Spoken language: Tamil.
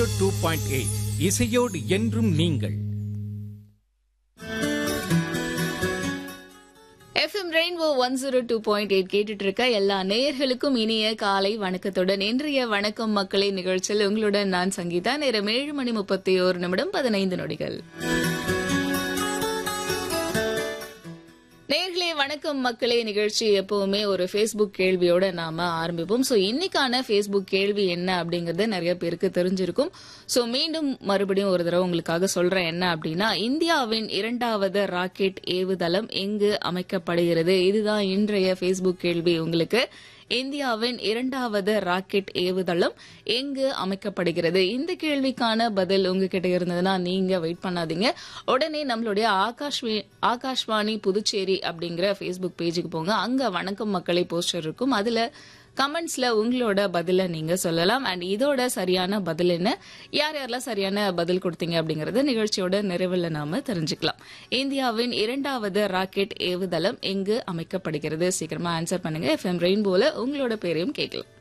டூ பாயிண்ட் எயிட் இசையோடு என்றும் நீங்கள் FM rainbow one zero two point eight கேட்டுட்டு இருக்க எல்லா நேயர்களுக்கும் இனிய காலை வணக்கத்துடன் இன்றைய வணக்கம் மக்களே நிகழ்ச்சியில் உங்களுடன் நான் சங்கீதா நேரம் ஏழு மணி முப்பத்தி ஓரு நிமிடம் பதினைந்து நொடிகள் நேர்களே வணக்கம் மக்களே நிகழ்ச்சி எப்பவுமே ஒரு ஃபேஸ்புக் கேள்வியோட நாம ஆரம்பிப்போம் சோ இன்னைக்கான ஃபேஸ்புக் கேள்வி என்ன அப்படிங்கறது நிறைய பேருக்கு தெரிஞ்சிருக்கும் சோ மீண்டும் மறுபடியும் ஒரு தடவை உங்களுக்காக சொல்றேன் என்ன அப்படின்னா இந்தியாவின் இரண்டாவது ராக்கெட் ஏவுதளம் எங்கு அமைக்கப்படுகிறது இதுதான் இன்றைய ஃபேஸ்புக் கேள்வி உங்களுக்கு இந்தியாவின் இரண்டாவது ராக்கெட் ஏவுதளம் எங்கு அமைக்கப்படுகிறது இந்த கேள்விக்கான பதில் உங்ககிட்ட இருந்ததுன்னா நீங்க வெயிட் பண்ணாதீங்க உடனே நம்மளுடைய ஆகாஷ்வே ஆகாஷ்வாணி புதுச்சேரி அப்படிங்கிற ஃபேஸ்புக் பேஜுக்கு போங்க அங்க வணக்கம் மக்களை போஸ்டர் இருக்கும் அதுல கமெண்ட்ஸ்ல உங்களோட பதில நீங்க சொல்லலாம் அண்ட் இதோட சரியான பதில் என்ன யார் யாரெல்லாம் சரியான பதில் கொடுத்தீங்க அப்படிங்கறத நிகழ்ச்சியோட நிறைவில் நாம தெரிஞ்சுக்கலாம் இந்தியாவின் இரண்டாவது ராக்கெட் ஏவுதளம் எங்கு அமைக்கப்படுகிறது சீக்கிரமா ஆன்சர் பண்ணுங்க எஃப்எம் ரெயின்போல உங்களோட பேரையும் கேட்கலாம்